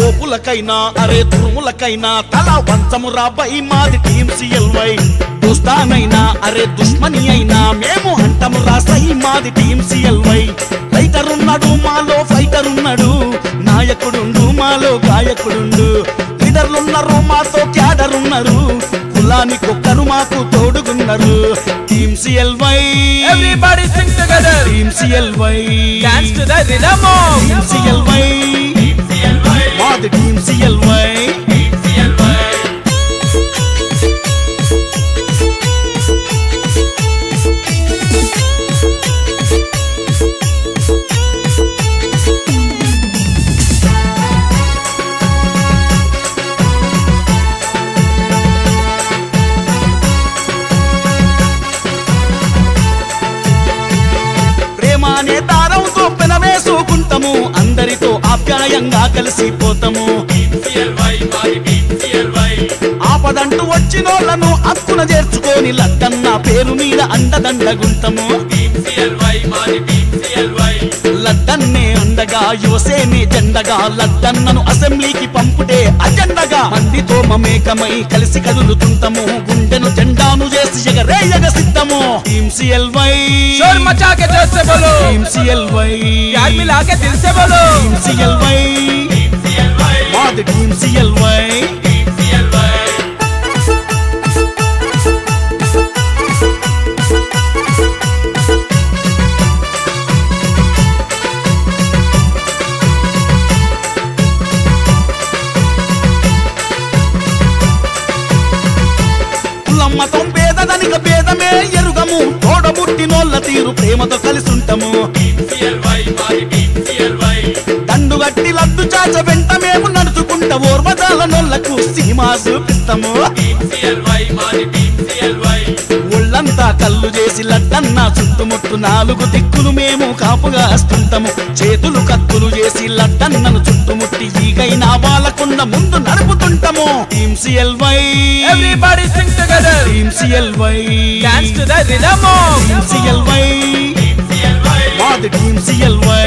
తోపులకైనా అరే తురుములకైనా తల వంచమురా బై మాది టీం సిఎల్వై దోస్తానైనా అరే దుష్మని అయినా మేము అంటమురా సై మాది టీం సిఎల్వై రైటర్ ఉన్నాడు మాలో ఫైటర్ ఉన్నాడు నాయకుడుండు మాలో గాయకుడుండు లీడర్లున్నారు మాతో క్యాడర్ ఉన్నారు కులానికి ఒక్కరు మాకు తోడుగున్నారు team CLY Everybody sing together. Team CLY Dance to the rhythm of team CLY మాది టీం సిఎల్వై ప్రేమ అనే దారంతో పెనవేసుకుంటాము అందరితో ఆప్యాయంగా కలిసిపోతాము ఆపదంటూ వచ్చినోళ్లను అక్కున చేర్చుకొని లద్దన్న పేరు మీద అండదండగుంటము లద్దన్నే అండగా యువసేనే జెండగా లద్దన్నను అసెంబ్లీకి పంపుటే అజెండగా మందితో మమేకమై కలిసి కదులుతుంటాము గుండెను జెండాను చేసి ఎగరేయగ సిద్ధము టీం సిఎల్వై शोर मचा के जोर से बोलो టీం సిఎల్వై प्यार मिला के दिल से बोलो టీం సిఎల్వై మాది టీం సిఎల్వై కులమ్మతం పేదదనిక భేదమే ఎరుగము తోడబుట్టినోళ్ళ తీరు ప్రేమతో కలిసుంటము దండుగట్టి లద్దు చాచ వెంట మేము నడుచుకుంట ఓర్వదాల నోళ్లకు సినిమా చూపిస్తాము ఒళ్ళంతా కళ్ళు చేసి లడ్డన్న చుట్టుముట్టు నాలుగు దిక్కులు మేము కాపుగా వస్తుంటాము చేతులు కత్తులు చేసి లడ్డన్నను చుట్టుముట్టి ఈగైనా వాళ్ళకుండా ముందు నడుపుతుంటాము team CLY Everybody sing together. Team CLY Dance to the rhythm of team CLY మాది టీం సిఎల్వై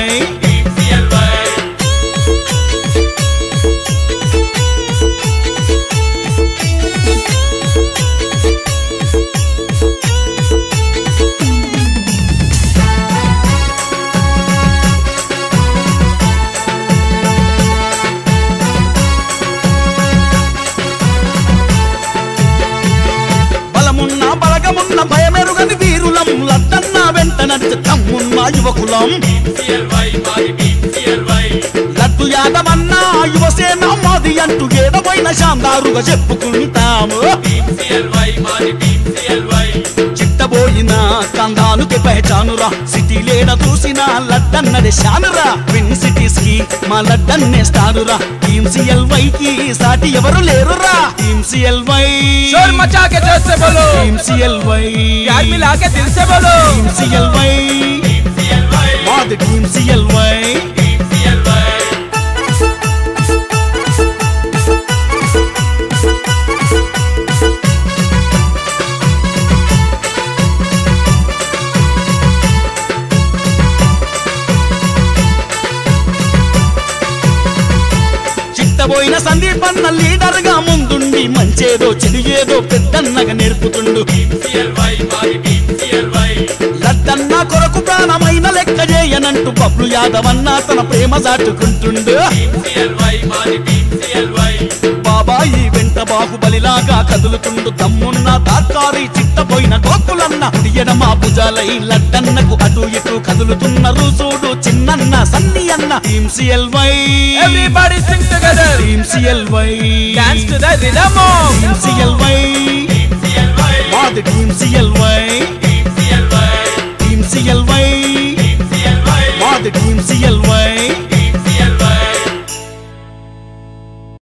బలమున్న బలగమున్న భయమెరుగని వీరులం లద్దన్న వెంట నడిచి తమ్మున్న యువకులం లడ్డు యాదవన్న యువసేన మాది అంటూ ఏడవైన శాందారుగా చెప్పుకుంటాము చిట్టబోయిన కందానుకి పహచానురా సిటీ లేడ చూసిన లడ్డన్నది శానురా విన్ సిటీస్ కి మా లడ్డన్నే స్టారురా టీం సిఎల్వై కి సాటి ఎవరు లేరురా టీం సిఎల్వై शोर मचा के जोर से बोलो టీం సిఎల్వై प्यार मिला के दिल से बोलो టీం సిఎల్వై మాది టీం సిఎల్వై చిట్టబోయిన సందీపన్న లీడర్ గా ముందుండి మంచేదో చెడు ఏదో పెద్దన్నగా నేర్పుతుండు లద్దన్న కొరకు ప్రాణమైన లెక్క చేయనంటూ బబ్లు యాదవన్న తన ప్రేమ చాటుకుంటుండు బాబాయి వెంట బాహుబలిలాగా కదులుతుండు తమ్మున్న తాత్కారి చిట్టపోయిన గోకులన్న ఎడమా భుజాలై లడ్డన్నకు అటు ఇటు కదులుతున్నారు చూడు చిన్నన్న సన్ని అన్న team CLY Everybody sing together. Team CLY Dance to the rhythm of team CLY మాది టీం సిఎల్వై